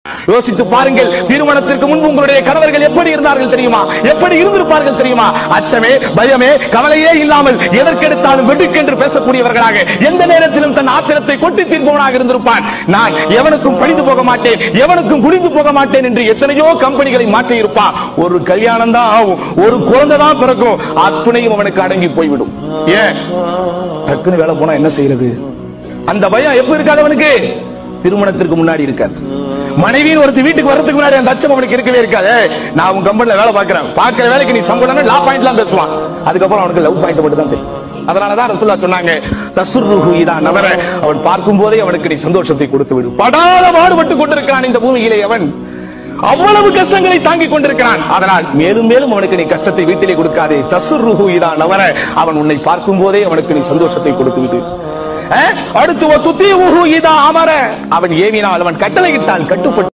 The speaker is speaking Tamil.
யோசித்து பாருங்கள் திருமணத்திற்கு முன்பு உங்களுடைய கணவர்கள் எப்படி இருந்தார்கள் தெரியுமா எப்படி இருந்திருப்பார்கள் தெரியுமா அச்சமே பயமே கவலையே இல்லாமல் எதற்கெடுத்தாலும் வெடுக்கென்று பேசக்கூடியவர்களாக எந்த நேரத்திலும் தன் ஆத்திரத்தை கொட்டி தீர்ப்பவனாக இருந்திருப்பான் நான் எவனுக்கும் பழிந்து போக மாட்டேன் எவனுக்கும் குடிந்து போக மாட்டேன் என்று எத்தனையோ கம்பெனிகளை மாற்றி இருப்பான் ஒரு கல்யாணம் தான் ஆகும் ஒரு குழந்தை தான் பிறக்கும் அத்துணையும் அவனுக்கு அடங்கி போய்விடும் ஏன் டக்குன்னு வேலை போனா என்ன செய்யறது அந்த பயம் எப்ப இருக்காது அவனுக்கு திருமணத்திற்கு முன்னாடி இருக்காது மனைவியின் ஒருத்தி வீட்டுக்கு வர்றதுக்கு முன்னாடி அந்த அச்சம் அவனுக்கு இருக்கவே இருக்காது ஏய், நான் உன் கம்பெனில வேலை பார்க்கறேன் பார்க்கிற வேலைக்கு நீ சம்பளம் லா பாயிண்ட்லாம் பேசுவான் அதுக்கப்புறம் அவனுக்கு லவ் பாயிண்ட் மட்டும் தான் தெரியும் அதனாலதான் ரசூல்லா சொன்னாங்க தசுர்ருஹு இதா நவர அவன் பார்க்கும் போதே அவனுக்கு நீ சந்தோஷத்தை கொடுத்து விடு படாத பாடுபட்டு கொண்டிருக்கிறான் இந்த பூமியிலே அவன் அவ்வளவு கஷ்டங்களை தாங்கிக் கொண்டிருக்கிறான் அதனால் மேலும் மேலும் அவனுக்கு நீ கஷ்டத்தை வீட்டிலே கொடுக்காதே தசுர்ருஹு இதா நவர அவன் உன்னை பார்க்கும் போதே அவனுக்கு நீ சந்தோஷத்தை கொடுத்து விடு அஹ்? அடுத்து துத்தி இதா அமர அவன் ஏவினால் அவன் கட்டளையிட்டான் கட்டுப்பட்டு